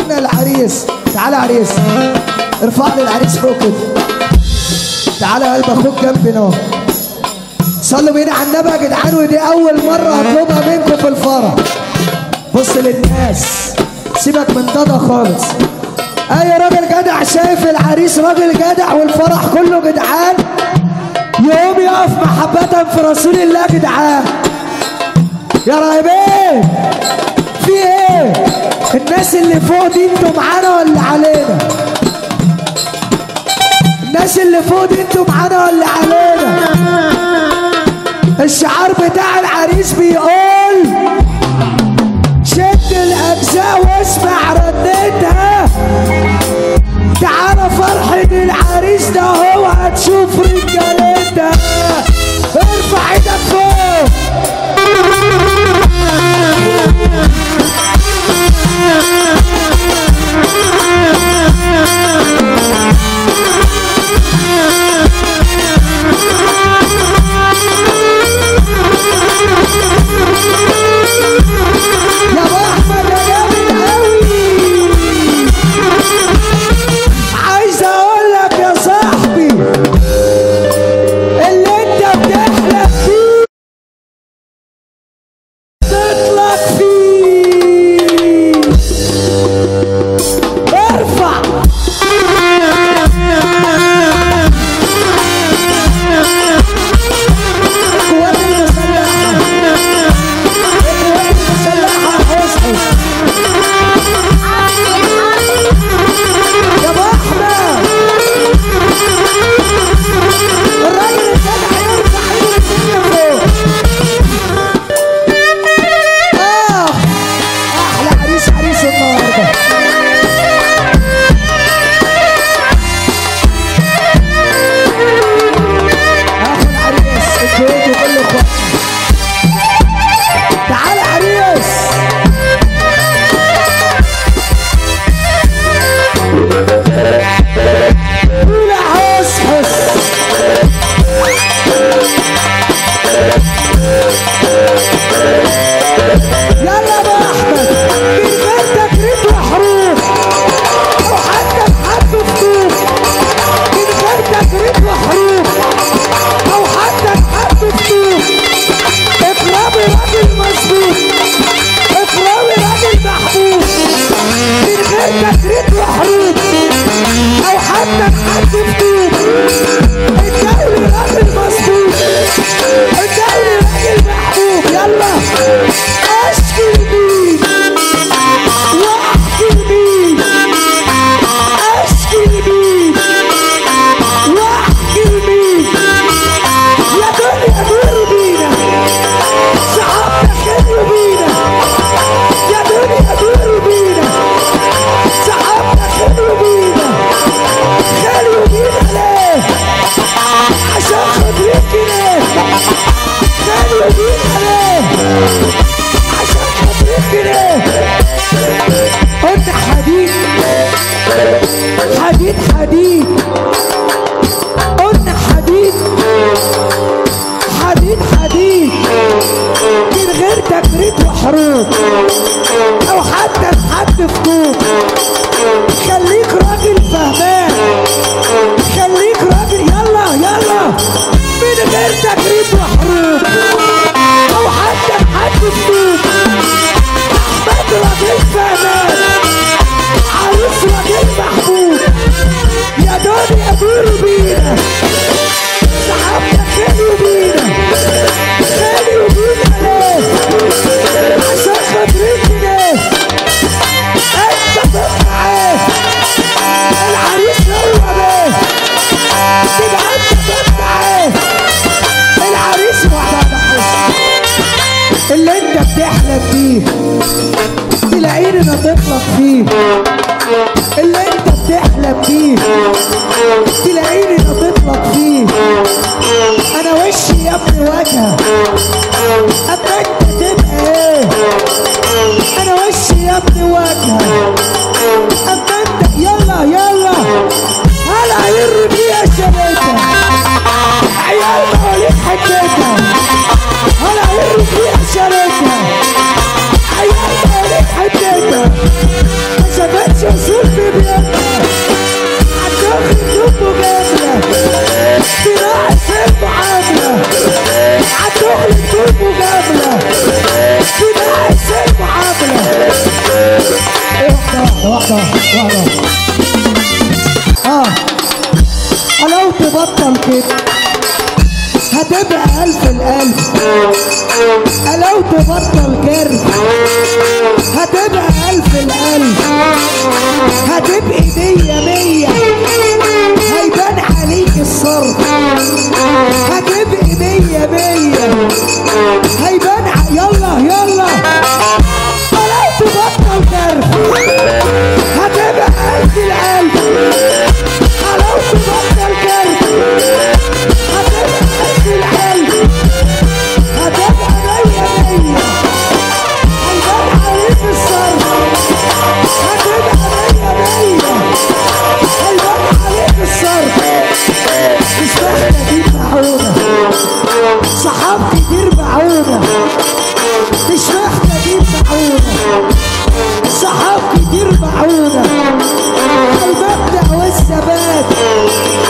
حبيبنا العريس تعالى عريس ارفع لي العريس فوق كده تعالى يا قلب اخوك جنبنا اهو صلوا بينا على النبي يا جدعان ودي اول مره هطلبها منكم في الفرح بص للناس سيبك من ضدا خالص اي راجل جدع شايف العريس راجل جدع والفرح كله جدعان يقوم يقف محبة في رسول الله يا جدعان يا رايبين في ايه الناس اللي فوق دي انتوا معانا ولا علينا الناس اللي فوق دي انتوا معانا ولا علينا الشعار بتاع العريس بيقول شد الاجزاء واسمع ردتها تعالى فرحة العريس ده هو هتشوف رجالتها ارفع ايدك فوق يا ابو احمد يا جامد قوي عايز اقول لك يا صاحبي اللي انت بتحلم فيه تطلق فيه ارفع القوات المسلحة القوات المسلحة حصحص يا ابو احمد الراجل الجدع يرفع ايده فوق اه احلى عريس عريس النهارده اخو العريس الكويت وكل اخواتنا تعال عريس لا حس حس يلا يا ابو احمد من غير تكريت وحروف او حتى بحرف فتوح من غير تكريت وحروف او حتى بحرف فتوح اكرامي راجل مظبوط اكرامي راجل محبوب من غير تكريت وحروف او حتى بحرف فتوح الدولي راجل مظبوط الدولي راجل محبوب يلا اشكي مين واحكي مين اشكي مين واحكي مين يا دنيا دور بينا صحابنا خلوا بينا يا دنيا دور بينا صحابنا خلوا بينا خلوا بينا ليه عشان خاطرك ليه خلوا بينا ليه عشان خاطرك ليه قلت حديد حديد حديد قلنا حديد حديد حديد من غير تكريت وحروف او حتى بحد فتوح خليك راجل فهمان خليك راجل يلا يلا من غير تكريت وحروف او حتى بحد فتوح احمد راجل فهمان عروس راجل محبوب يا دنيا دور بينا صحابنا خلوا بينا خلوا بينا ليه عشان خاطرك ليه انت تطلع ايه العريس هو بيه تبقى انت تطلع ايه العريس وحده حس اللي انت بتحلم بيه تلاقيني تطلق فيه اللي انت بتحلم بيه تلاقيني تطلق فيه انا وشي يا ابني وجهه اما انت تبقى ايه انا وشي يا ابني وجهه اما انت يلا يلا هلا يرمي يا شبكه عيال مواليد حتتها هلا يرمي يا شبكه عيال مواليد حتتها ما شافتش واحدة واحدة اه لو تبطل كده هتبقى ألف الألف لو تبطل جري هتبقى ألف الألف هتبقي مية مية هيبان عليك الصرف هتبقي مية مية هيبان ع... يلا يلا لو تبطل جري هتبقى ألف الألف لو تبطل جري هتبقى ألف الألف هتبقى مية مية هيبان عليك الصرف هتبقى مية مية هيبان عليك الصرف مش محتاجين معونة صحاب كتير معونة مش محتاجين معونة صحاب كتير معونة المبدأ والثبات